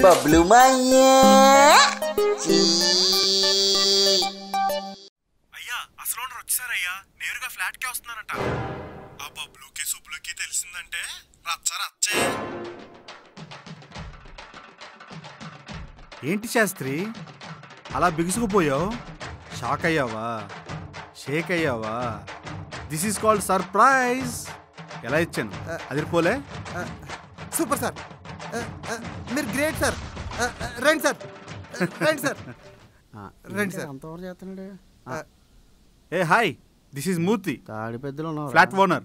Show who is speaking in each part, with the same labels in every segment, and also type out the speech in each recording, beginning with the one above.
Speaker 1: బబ్లు మాయే చీ.
Speaker 2: అయ్యా అసలు ఓనర్ వచ్చేసారయ్యా నేరుగా ఫ్లాట్ కే వస్తున్నారంట ఆ బబ్లుకి సుబ్బులుకి తెలిసిందంటే రచ్చ రచ్చే
Speaker 3: ఏంటి శాస్త్రి అలా బిగుసుకుపోయావు షాక్ అయ్యావా షేక్ అయ్యావా దిస్ ఈస్ కాల్డ్ సర్ప్రైజ్ ఎలా ఇచ్చాను అదిరిపోలే
Speaker 4: సూపర్ సార్ ఆ, ఆ, మీరు గ్రేట్ సార్ ఆ, ఆ, రండి సార్ ఆ, రండి సార్ రండి సార్
Speaker 5: అంతవరకు చేస్తున్నాడు
Speaker 4: ఆ,
Speaker 3: ఏ హాయ్ దిస్ ఈస్ మూర్తి
Speaker 5: తాడి పెద్దలు ఉన్నారు
Speaker 3: ఫ్లాట్ ఓనర్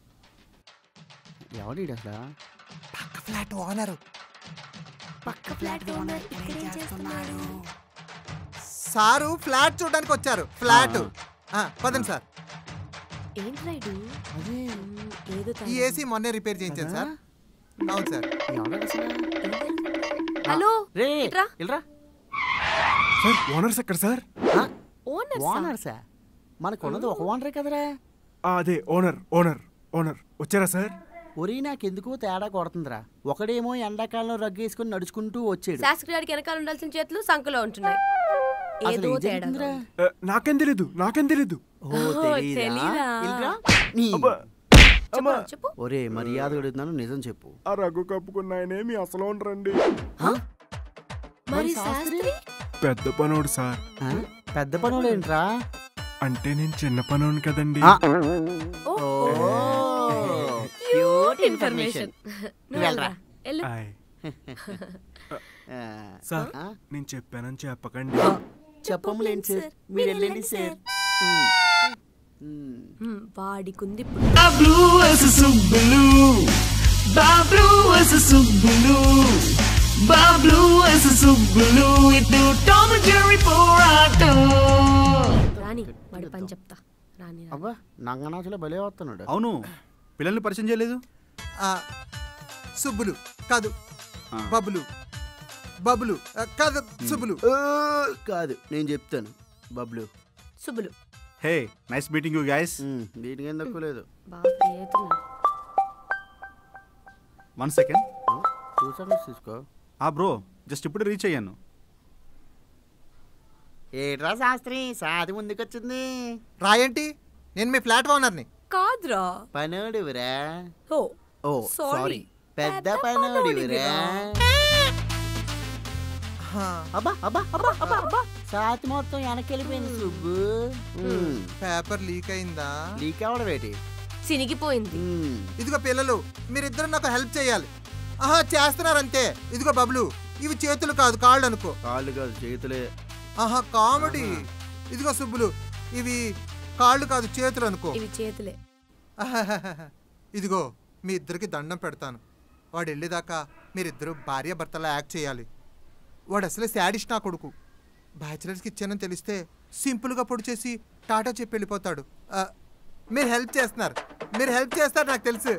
Speaker 5: ఎవడు ఈడు అసలు
Speaker 4: పక్క ఫ్లాట్ ఓనరు
Speaker 6: పక్క ఫ్లాట్ ఓనర్ ఇక్కడేం చేస్తున్నాడు
Speaker 4: సారు ఫ్లాట్ చూడడానికి వచ్చారు ఫ్లాట్ ఆ, పదండి సార్
Speaker 6: ఏంటి రైడు
Speaker 5: అదే
Speaker 6: ఏదో
Speaker 4: ఈ ఏసీ మొన్నే రిపేర్ చేయించాను సార్ అవును సార్
Speaker 5: ఎవడు అసలు
Speaker 6: హలో
Speaker 5: రే
Speaker 6: ఇట్రా.
Speaker 5: ఇల్రా
Speaker 2: సార్ ఓనర్స్ ఎక్కడ సార్
Speaker 6: ఓనర్
Speaker 5: ఓనర్ సార్ మనకు ఉన్నది ఒక ఓనరే కదరా
Speaker 2: ఆ, అదే ఓనర్ ఓనర్ ఓనర్ వచ్చారా సార్
Speaker 5: ఒరి నాకెందుకో తేడా కొడుతుందిరా ఒకడేమో ఎండాకాలంలో రగ్గేసుకుని నడుచుకుంటూ వచ్చాడు
Speaker 6: శాస్త్రి గారికి వెనకాల ఉండాల్సిన చేతులు సంఖలో ఉంటున్నాయి
Speaker 5: అసలు
Speaker 6: ఏదో
Speaker 5: ఏం
Speaker 6: తేడా
Speaker 5: జరిగిందిరా?
Speaker 2: ఆ, నాకేం తెలీదు నాకేం తెలీదు
Speaker 5: ఓ
Speaker 6: ఓహో,
Speaker 5: తెలీదా?
Speaker 6: తెలీదా?
Speaker 5: ఇల్రా? నీ.
Speaker 6: చెప్పు చెప్పు
Speaker 5: ఒరే మర్యాద అడుగుతున్నాను నిజం చెప్పు
Speaker 2: ఆ రఘు కప్పుకున్న ఆయనే మీ అసలు ఓనర్ అండి
Speaker 6: మరి శాస్త్రి
Speaker 2: పెద్ద పనోడు సార్
Speaker 5: ఆ? పెద్ద పనులేంట్రా
Speaker 2: అంటే నేను చిన్న పనోడు కదండి
Speaker 5: ఆ.
Speaker 6: ఓ
Speaker 5: క్యూట్
Speaker 6: ఇన్ఫర్మేషన్ నువ్వు వెళ్ళరా వెళ్ళు
Speaker 2: ఆయ్.
Speaker 5: ఆ.
Speaker 2: సార్
Speaker 5: ఆ?
Speaker 2: నేను చెప్పానని చెప్పకండి
Speaker 5: చెప్పములేండి సార్ మీరు వెళ్ళండి సార్ ఉమ్.
Speaker 6: హ్మ్, వాడికుంది ఇప్పుడు
Speaker 7: Bablu is a subbulu. Bablu is a subbulu. Bablu is a subbulu. Itu Tom and Jerry పోరాటం
Speaker 6: రాని వాడి పని చెప్తా రాని రా.
Speaker 5: అబ్బా నంగనాచులో భలే వస్తున్నాడు
Speaker 3: అవును పిల్లల్ని పరిచయం చేయలేదు
Speaker 4: ఆ, సుబ్బులు కాదు
Speaker 3: ఆ.
Speaker 4: బబులు బబులు ఆ, కాదు సుబ్బులు
Speaker 5: ఓ, కాదు నేను చెప్తాను Bablu
Speaker 6: Subbulu
Speaker 3: hey nice meeting you guys
Speaker 5: um, దీనికేం తక్కువ లేదు
Speaker 6: బాగా free అవుతున్నాడు.
Speaker 3: వన్ సెకండ్
Speaker 5: చూసాను చూసుకో
Speaker 3: ఆ బ్రో జస్ట్ ఇప్పుడు రీచ్ అయ్యాను
Speaker 5: ఏట్రా శాస్త్రి సాది ముందుకొచ్చింది
Speaker 4: రాయేంటి నేను మీ ఫ్లాట్ ఓనర్ని
Speaker 6: కాదురా
Speaker 5: పనోడివిరా
Speaker 6: ఓ
Speaker 5: ఓ
Speaker 6: Sorry.
Speaker 5: సారీ పెద్ద
Speaker 6: పెద్ద
Speaker 5: పనోడివిరా
Speaker 4: హా,
Speaker 5: అబ్బా అబ్బా అబ్బా అబ్బా అబ్బా సాతి మొత్తం వెనకెళ్ళిపోయింది సుబ్బు ఉమ్,
Speaker 4: పేపర్ లీక్ అయిందా
Speaker 5: లీక్ అవడమేటి
Speaker 6: చినిగిపోయింది
Speaker 5: ఉమ్,
Speaker 4: ఇదిగో పిల్లలు మీరిద్దరు నాకు హెల్ప్ చేయాలి ఆహా చేస్తున్నారు అంతే ఇదిగో బబులు ఇవి చేతులు కాదు కాళ్ళు అనుకో
Speaker 5: కాళ్ళు కాదు చేతులే
Speaker 4: ఆహా కామెడీ ఇదిగో సుబ్బులు ఇవి కాళ్ళు కాదు చేతులు అనుకో
Speaker 6: ఇవి చేతులే
Speaker 4: ఆహాహాహా. ఇదిగో మీ ఇద్దరికి దండం పెడతాను వాడు వెళ్ళేదాకా మీరిద్దరు భార్య భర్తలా యాక్ట్ చేయాలి వాడు అసలే శాడిస్ట్ నా కొడుకు బ్యాచిలర్స్కి ఇచ్చానని తెలిస్తే సింపుల్గా పొడి చేసి టాటా చెప్పి వెళ్ళిపోతాడు ఆ, మీరు హెల్ప్ చేస్తున్నారు మీరు హెల్ప్ చేస్తారు నాకు తెలుసు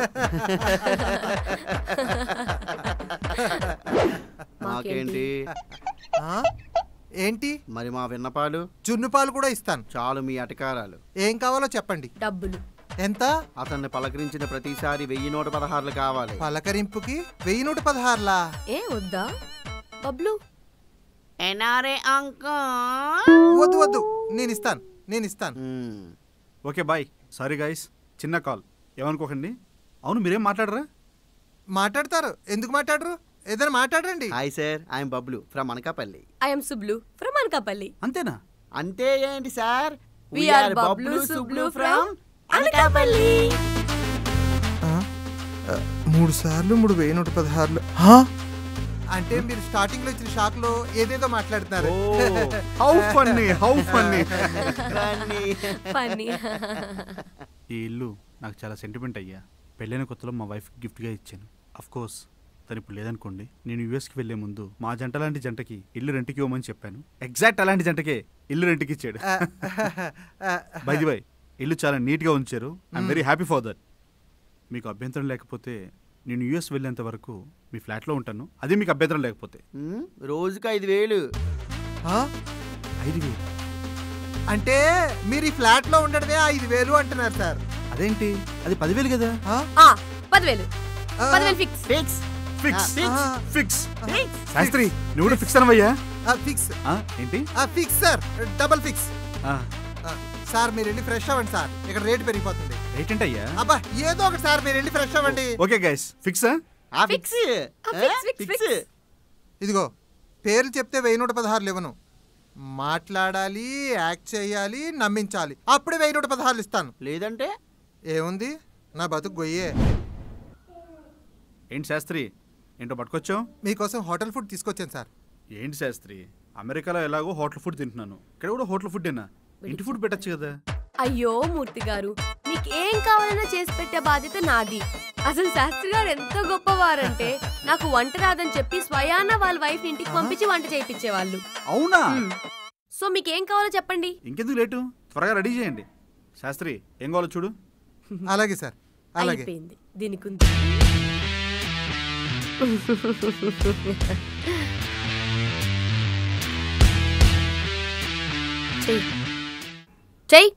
Speaker 5: మాకేంటి
Speaker 4: ఆ? ఏంటి
Speaker 5: మరి మా విన్నపాలు
Speaker 4: జున్ను పాలు కూడా ఇస్తాను
Speaker 5: చాలు మీ అటకారాలు
Speaker 4: ఏం కావాలో చెప్పండి
Speaker 6: డబ్బులు
Speaker 4: ఎంత
Speaker 5: అతన్ని పలకరించిన ప్రతిసారి వెయ్యి నూట పదహారులు కావాలి
Speaker 4: పలకరింపుకి వెయ్యి నూట పదహారులా
Speaker 6: ఏ వద్దా బబ్లు
Speaker 5: ఎన్ఆర్ఏ అంకా
Speaker 4: వద్దు వద్దు నేను ఇస్తాను నేను ఇస్తాను
Speaker 3: ఓకే బాయ్ సారీ గైస్ చిన్న కాల్ ఏమనుకోకండి అవును మీరేం మాట్లాడరా
Speaker 4: మాట్లాడతారు ఎందుకు మాట్లాడరు ఏదైనా మాట్లాడండి
Speaker 5: hi sir I'm Bablu from Anakapalli
Speaker 6: I'm Sublu from Anakapalli
Speaker 3: అంతేనా
Speaker 5: అంతే ఏంటి sir
Speaker 6: We are Bablu Sublu from Anakapalli
Speaker 4: ఆ? ఆ, మూడు సార్లు మూడు వెయ్యి నూట పదహారులు అంటే మీరు స్టార్టింగ్ లో ఇచ్చిన షాక్ లో ఏదేదో మాట్లాడుతున్నారు
Speaker 3: how funny how funny
Speaker 6: funny
Speaker 3: ఈ ఇల్లు నాకు చాలా సెంటిమెంట్ అయ్యా పెళ్ళైన కొత్తలో మా వైఫ్ గిఫ్ట్గా ఇచ్చాను అఫ్ కోర్స్ తను ఇప్పుడు లేదనుకోండి నేను యూఎస్కి వెళ్లే ముందు మా జంట లాంటి జంటకి ఇల్లు రెంట్కి ఇవ్వమని చెప్పాను ఎగ్జాక్ట్ అలాంటి జంటకే ఇల్లు రెంట్కి ఇచ్చాడు బై ది బై ఇల్లు చాలా నీట్గా ఉంచారు I'm very happy for that మీకు అభ్యంతరం లేకపోతే నేను యూఎస్ వెళ్ళేంత వరకు మీ ఫ్లాట్లో ఉంటాను అదే మీకు అభ్యంతరం లేకపోతే
Speaker 5: మ్మ్, రోజుకి ఐదు వేలు
Speaker 4: ఆ?
Speaker 3: ఐదు వేలు
Speaker 4: అంటే మీరు ఈ ఫ్లాట్ లో ఉండడమే ఐదు వేలు అంటున్నారు సార్
Speaker 3: అదేంటి అది పదివేలు కదా
Speaker 4: ఆ?
Speaker 6: ఆ, పదివేలు
Speaker 4: ఆ.
Speaker 6: పదివేలు ఫిక్స్
Speaker 5: ఫిక్స్
Speaker 3: ఫిక్స్
Speaker 4: ఆ,
Speaker 3: ఫిక్స్ శాస్త్రి నువ్వు కూడా ఫిక్స్ అనవయ్యా
Speaker 4: ఆ, ఫిక్స్
Speaker 3: ఆ, ఏంటి
Speaker 4: ఆ, ఫిక్స్ సార్ డబల్ ఫిక్స్
Speaker 3: ఆ,
Speaker 4: ఆ, సార్ మీరు వెళ్ళి ఫ్రెష్ అవ్వండి సార్ ఇక్కడ రేట్ పెరిగిపోతుంది
Speaker 3: రేట్ ఏంటయ్యా
Speaker 4: అబ్బా ఏదో ఒకటి సార్ మీరు వెళ్ళి ఫ్రెష్ అవ్వండి
Speaker 3: ఓకే గైస్ ఫిక్సా
Speaker 5: ఆ ఫిక్స్
Speaker 6: ఫిక్స్, ఫిక్స్, ఫిక్స్.
Speaker 4: ఇదిగో పేర్లు చెప్తే వెయ్యి నూట పదహారులు ఇవ్వను మాట్లాడాలి యాక్ట్ చేయాలి నమ్మించాలి అప్పుడే వెయ్యి నూట పదహారులు ఇస్తాను
Speaker 5: లేదంటే
Speaker 4: ఏముంది నా బతుకు గొయ్యే
Speaker 3: ఏంటి శాస్త్రి ఏంటో పట్టుకొచ్చావు
Speaker 4: మీకోసం హోటల్ ఫుడ్ తీసుకొచ్చాను సార్
Speaker 3: ఏంటి శాస్త్రి అమెరికాలో ఎలాగో హోటల్ ఫుడ్ తింటున్నాను ఇక్కడ కూడా హోటల్ ఫుడ్ ఏనా ఇంటి ఫుడ్ పెట్టచ్చు కదా
Speaker 6: అయ్యో మూర్తి గారు మీకు ఏం కావాలన్నా చేసి పెట్టే బాధ్యత నాది అసలు శాస్త్రి గారు ఎంత గొప్పవారంటే నాకు వంట రాదని చెప్పి స్వయాన వాళ్ళ వైఫ్ ఇంటికి పంపించి వంట చేయించేవాళ్ళు
Speaker 3: అవునా
Speaker 6: సో మీకు ఏం కావాలో చెప్పండి
Speaker 3: ఇంకెందుకు లేటు త్వరగా రెడీ చేయండి శాస్త్రి ఏం కావాలో చూడు
Speaker 4: అలాగే సార్ అలాగే
Speaker 6: అయిపోయింది దీనికి ఉంది చెయ్యి చెయ్యి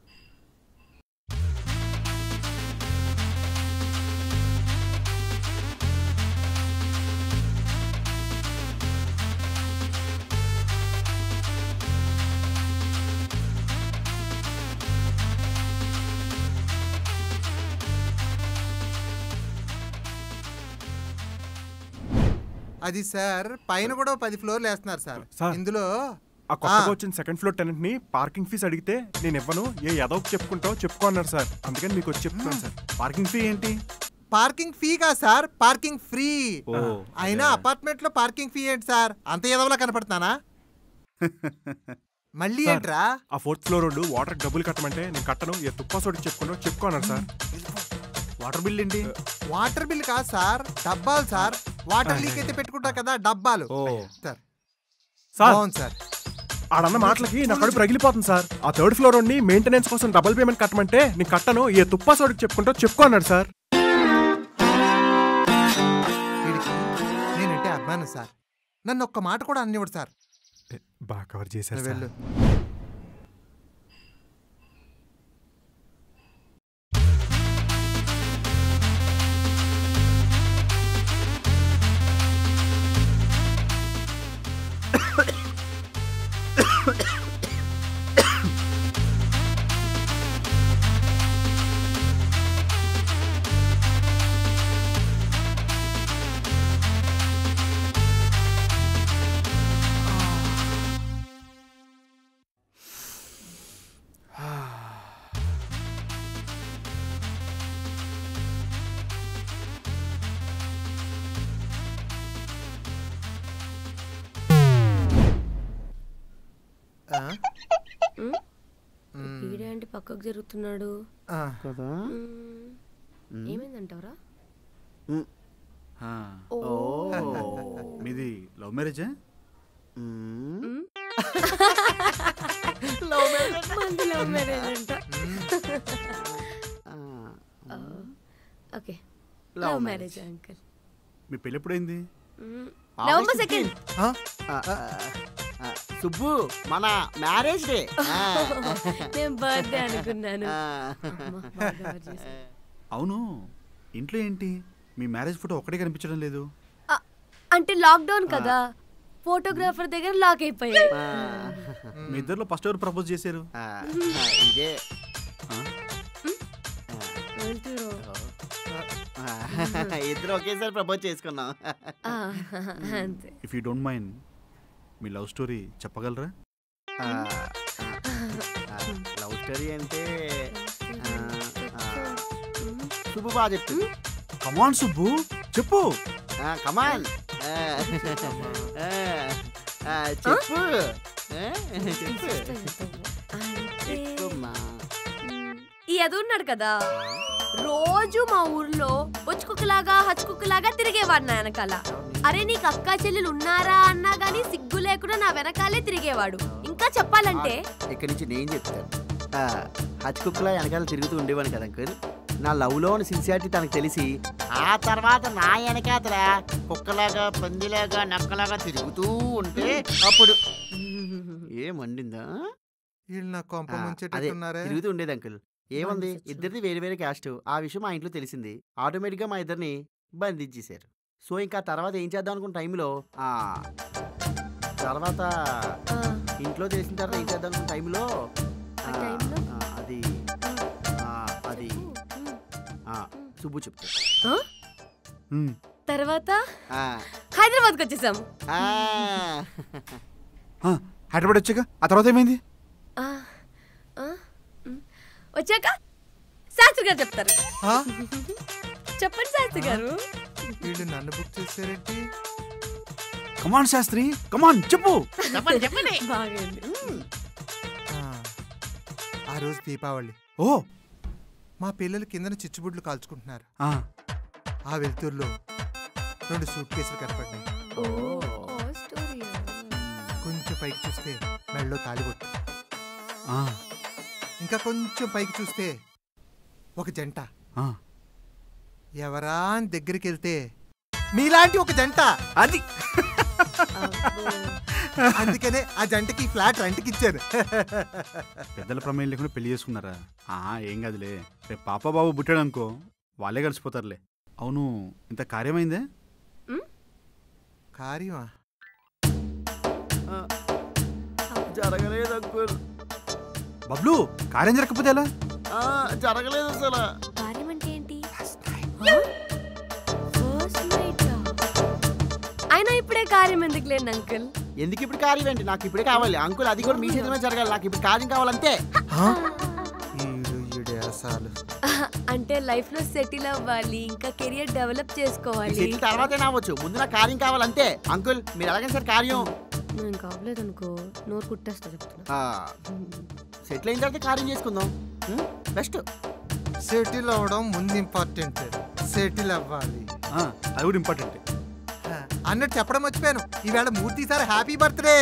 Speaker 4: అది సార్ పైన కూడా ఓ పది ఫ్లోర్లు వేస్తున్నారు సార్
Speaker 2: సార్.
Speaker 4: ఇందులో
Speaker 2: ఆ కొత్తగా
Speaker 4: ఆ.
Speaker 2: వచ్చిన సెకండ్ ఫ్లోర్ టెనెంట్ ని పార్కింగ్ ఫీజు అడిగితే నేను ఇవ్వను ఏ ఎదవకు చెప్పుకుంటావు చెప్పుకో అన్నారు సార్ అందుకని మీకు వచ్చి చెప్తున్నాను సార్
Speaker 3: పార్కింగ్ ఫీ ఏంటి
Speaker 4: పార్కింగ్ ఫీ కా సార్ పార్కింగ్ ఫ్రీ
Speaker 3: ఓ
Speaker 4: అయినా అపార్ట్మెంట్ లో పార్కింగ్ ఫీ ఏంటి సార్ అంత ఎదవలా కనపడుతున్నానా మళ్ళీ
Speaker 2: సార్.
Speaker 4: ఏంట్రా
Speaker 2: ఆ ఫోర్త్ ఫ్లోర్ వాళ్ళు వాటర్ డబ్బులు కట్టమంటే నేను కట్టను ఏ తుప్పా సోటి చెప్పుకుంటావు చెప్పుకో అన్నారు సార్
Speaker 3: వాటర్ బిల్ ఏంటి
Speaker 4: వాటర్ బిల్ కాదు సార్ డబ్బాలు సార్ వాటర్ లీక్ అయితే పెట్టుకుంటా కదా డబ్బాలు
Speaker 3: ఓ
Speaker 4: సార్
Speaker 2: సార్
Speaker 4: బాగుంది సార్
Speaker 2: ఆడన్న మాటలకి నా కడుపు రగిలిపోతుంది సార్ ఆ థర్డ్ ఫ్లోర్ వాడిని మెయింటెనెన్స్ కోసం డబుల్ పేమెంట్ కట్టమంటే నేను కట్టను ఏ తుప్పా సోటికి చెప్పుకుంటావు చెప్పుకో అన్నాడు సార్
Speaker 4: వీడికి నేనంటే అభిమానం సార్ నన్ను ఒక్క మాట కూడా అన్నివ్వడు సార్
Speaker 2: బాగా కవర్ చేశారు
Speaker 4: నువ్వు వెళ్ళు ఆ?
Speaker 6: వీడేంటి పక్కకు జరుగుతున్నాడు
Speaker 4: ఆ.
Speaker 5: కదా
Speaker 6: మ్మ్. ఏమైందంటావరా
Speaker 3: ఆ,
Speaker 6: ఓ
Speaker 3: మీది లవ్ మ్యారేజా
Speaker 5: మ్మ్.
Speaker 6: మంది లవ్ మ్యారేజ్ అంట
Speaker 5: ఆ,
Speaker 6: okay
Speaker 5: Love
Speaker 6: love
Speaker 5: marriage.
Speaker 6: Marriage uncle
Speaker 3: మీ పెళ్ళి ఎప్పుడైంది
Speaker 6: నవంబర్ సెకండ్
Speaker 4: ఆ?
Speaker 5: ఆ, ఆ, ఆ, సుబ్బు మన మ్యారేజ్ డే ఆ,
Speaker 6: నేను బర్త్డే అనుకున్నాను
Speaker 5: ఆ.
Speaker 6: అమ్మ, బాగా cover చేశావు.
Speaker 3: అవును ఇంట్లో ఏంటి మీ మ్యారేజ్ ఫోటో ఒకటే కనిపించడం లేదు
Speaker 6: ఆ, అంటే లాక్డౌన్ కదా ఫోటోగ్రాఫర్ దగ్గర లాక్ అయిపోయాయి
Speaker 5: ఆ,
Speaker 3: మీ ఇద్దరిలో ఫస్ట్ ఎవరు ప్రపోజ్ చేశారు
Speaker 5: ఆ, ఆ, ఇదే
Speaker 3: ఆ?
Speaker 6: ఏంటిరో?
Speaker 5: ఆ, ఇద్దరు ఒకేసారి ప్రపోజ్ చేసుకున్నాం
Speaker 6: ఆ, అంతే
Speaker 3: ఇఫ్ యూ డోంట్ మైండ్ మీ లవ్ స్టోరీ చెప్పగలరా
Speaker 5: లవ్ స్టోరీ అంటే ఆ, ఆ, సుబ్బు బాగా చెప్తుంది
Speaker 3: కమాన్ సుబ్బు చెప్పు
Speaker 5: కమాన్ చెప్పు ఆ, చెప్పు
Speaker 6: అంటే
Speaker 5: చెప్పమ్మా.
Speaker 6: మ్, ఈ ఎదు ఉన్నాడు కదా రోజు మా ఊర్లో బొచ్చుకుక్కలాగా హచ్చుకుక్కలాగా తిరిగేవాడు నా వెనకాల అరే నీకు అక్క చెల్లెలు ఉన్నారా అన్నా గానీ సిగ్గు లేకుండా నా వెనకాలే తిరిగేవాడు ఇంకా చెప్పాలంటే
Speaker 5: ఇక్కడి నుంచి నేను చెప్తాను ఆ, హచ్ కుక్కలా వెనకాల తిరుగుతూ ఉండేవాను కదా అంకుల్ నా లవ్లో ఉన్న సిన్సియారిటీ తనకు తెలిసి ఆ తర్వాత నా వెనకాతల కుక్కలాగా పందిలాగా నక్కలాగా తిరుగుతూ ఉంటే అప్పుడు ఏ మండిందా
Speaker 4: వీళ్ళు నా కొంప
Speaker 5: ఆ, అదే
Speaker 4: ముంచేటట్టున్నారే
Speaker 5: తిరుగుతూ ఉండేది అంకుల్ ఏముంది
Speaker 6: బంధించొచ్చు.
Speaker 5: ఇద్దరిది వేరే వేరే క్యాస్ట్ ఆ విషయం మా ఇంట్లో తెలిసింది ఆటోమేటిక్గా మా ఇద్దరిని బంధించేశారు సో ఇంకా తర్వాత ఏం చేద్దాం అనుకున్న టైంలో ఆ, తర్వాత
Speaker 6: ఆ,
Speaker 5: ఇంట్లో చేసిన తర్వాత ఏం చేద్దాం అనుకున్న టైంలో
Speaker 6: ఆ టైంలో?
Speaker 5: ఆ, అది ఆ, అది
Speaker 6: ఉమ్.
Speaker 5: ఆ, సుబ్బు చెప్తాడు
Speaker 6: ఆ?
Speaker 3: మ్మ్.
Speaker 6: తర్వాత
Speaker 5: ఆ,
Speaker 6: హైదరాబాద్కి వచ్చేసాం
Speaker 5: ఆ.
Speaker 3: ఆ, హైదరాబాద్ వచ్చాక ఆ తర్వాత ఏమైంది
Speaker 6: ఆ, ఆ, ఉమ్. వచ్చాక శాస్త్రి గారు చెప్తారు
Speaker 4: ఆ?
Speaker 6: చెప్పండి శాస్త్రి గారు
Speaker 4: వీళ్ళు నన్ను బుక్ చేశారేంటి
Speaker 3: కమాన్ శాస్త్రి కమాన్ చెప్పు
Speaker 6: బాగైంది
Speaker 4: ఆ, ఆ రోజు దీపావళి
Speaker 3: ఓ
Speaker 4: మా పిల్లలు కిందన చిచ్చుబుడ్లు కాల్చుకుంటున్నారు
Speaker 3: ఆ,
Speaker 4: ఆ వెలుతురులో రెండు సూట్ కేసులు కనపడినాయి
Speaker 6: ఓ ఓ, స్టోరీ
Speaker 4: కొంచెం పైకి చూస్తే మెళ్ళలో తాలిబొట్టు
Speaker 3: ఆ,
Speaker 4: ఇంకా కొంచెం పైకి చూస్తే ఒక జంట
Speaker 3: ఆ.
Speaker 4: ఎవరా అని దగ్గరికి వెళ్తే మీలాంటి ఒక జంట
Speaker 3: అది
Speaker 6: అబ్బో.
Speaker 4: అందుకనే ఆ జంటకి ఫ్లాట్ రెంట్కి ఇచ్చారు
Speaker 3: పెద్దల ప్రమేయం లేకుండా పెళ్లి చేసుకున్నారా ఆ ఏం కాదులే రేపు పాప బాబు పుట్టాడు అనుకో వాళ్ళే కలిసిపోతారులే అవును ఇంత కార్యమైందే
Speaker 4: కార్యమా
Speaker 5: ఆ, జరగలేదు అంకుల్
Speaker 3: బబ్లు కార్యం జరగకపోతే ఎలా
Speaker 5: ఆ, జరగలేదు అసలు
Speaker 6: కార్యం అంటే ఏంటి ఫస్ట్ నైట్ అయినా ఇప్పుడే కార్యం ఎందుకు లేండి అంకుల్
Speaker 5: ఎందుకు ఇప్పుడు కార్యం ఏంటి నాకు ఇప్పుడే కావాలి అంకుల్ అది కూడా మీ చేతిలో జరగాలి నాకు ఇప్పుడు కార్యం కావాలంతే
Speaker 4: ఈడు ఈడు ఏసాలు
Speaker 6: అంటే లైఫ్ లో సెటిల్ అవ్వాలి ఇంకా కెరియర్ డెవలప్
Speaker 5: ఈ
Speaker 6: చేసుకోవాలి
Speaker 5: సెటిల్ తర్వాతే నావచ్చు ముందు నాకు కార్యం కావాలంతే అంకుల్ మీరు ఎలాగైనా సార్ కార్యం
Speaker 6: నేను కావలేదు అనుకో నోరు కుట్టేస్తా చెప్తున్నా
Speaker 5: సెటిల్ అయిన తర్వాత కార్యం చేసుకుందాం బెస్ట్
Speaker 4: సెటిల్ అవ్వడం ముందు ఇంపార్టెంట్ సెటిల్ అవ్వాలి
Speaker 3: ఆ, అది కూడా ఇంపార్టెంట్
Speaker 4: ఆ, అన్నట్టు చెప్పడం మర్చిపోయాను ఈవేళ Murthy sir happy birthday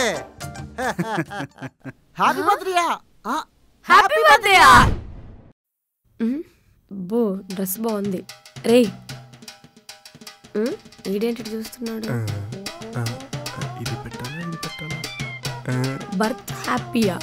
Speaker 5: happy బర్త్డేయా
Speaker 6: హ్యాపీ బర్త్డే బో డ్రెస్ బాగుంది రే ఈడేంటి చూస్తున్నాడు
Speaker 3: ఇది పెట్టాలా ఇది పెట్టాలా
Speaker 6: బర్త్ హ్యాపీయా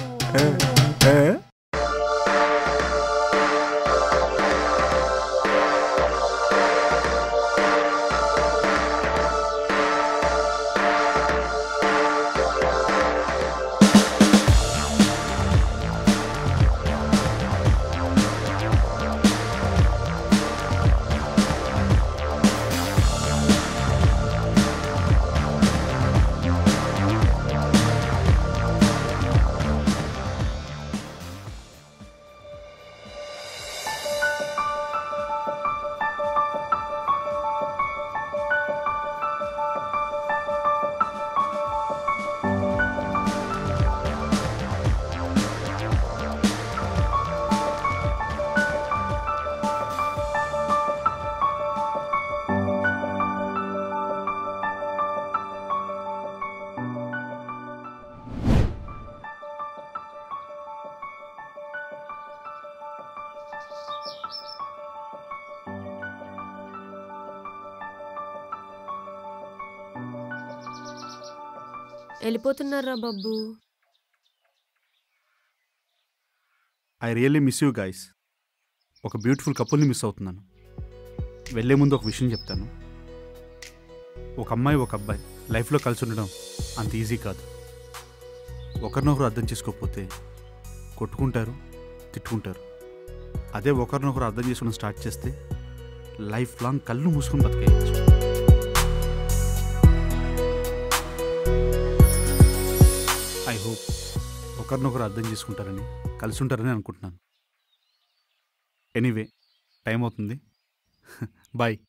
Speaker 6: వెళ్ళిపోతున్నారా బాబు
Speaker 3: I really miss you guys ఒక బ్యూటిఫుల్ కపుల్ని మిస్ అవుతున్నాను వెళ్ళే ముందు ఒక విషయం చెప్తాను ఒక అమ్మాయి ఒక అబ్బాయి లైఫ్లో కలిసి ఉండడం అంత ఈజీ కాదు ఒకరినొకరు అర్థం చేసుకోకపోతే కొట్టుకుంటారు తిట్టుకుంటారు అదే ఒకరినొకరు అర్థం చేసుకోవడం స్టార్ట్ చేస్తే లైఫ్ లాంగ్ కళ్ళు మూసుకొని బతికేయచ్చు ఐ హోప్ ఒకరినొకరు అర్థం చేసుకుంటారని కలిసి ఉంటారని అనుకుంటున్నాను ఎనీవే టైం అవుతుంది బాయ్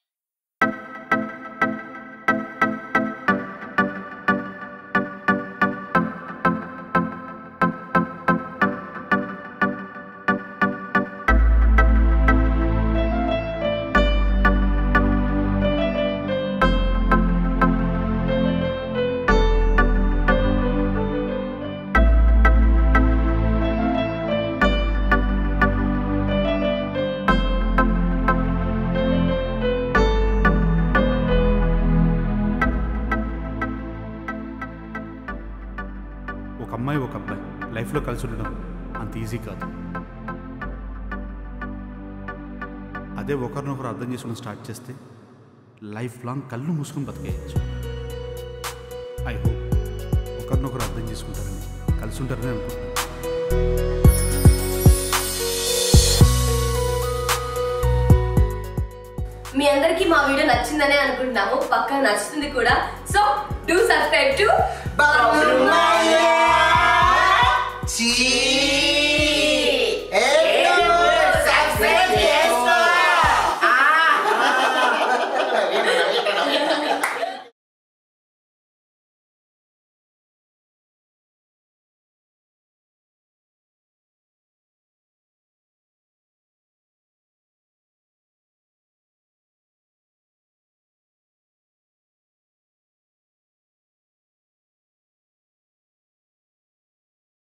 Speaker 3: ఒక అమ్మాయి ఒక అబ్బాయి లైఫ్లో కలిసి ఉండడం అంత ఈజీ కాదు అదే ఒకరినొకరు అర్థం చేసుకోవడం స్టార్ట్ చేస్తే లైఫ్ లాంగ్ కళ్ళు మూసుకుని బతికేయచ్చు ఐ హోప్ ఒకరినొకరు అర్థం చేసుకుంటారని కలిసి ఉంటారని అనుకుంటున్నాను
Speaker 6: మీ అందరికి మా వీడియో నచ్చిందనే అనుకుంటున్నాము పక్కా నచ్చుతుంది కూడా so do subscribe to
Speaker 1: Bablu Maye.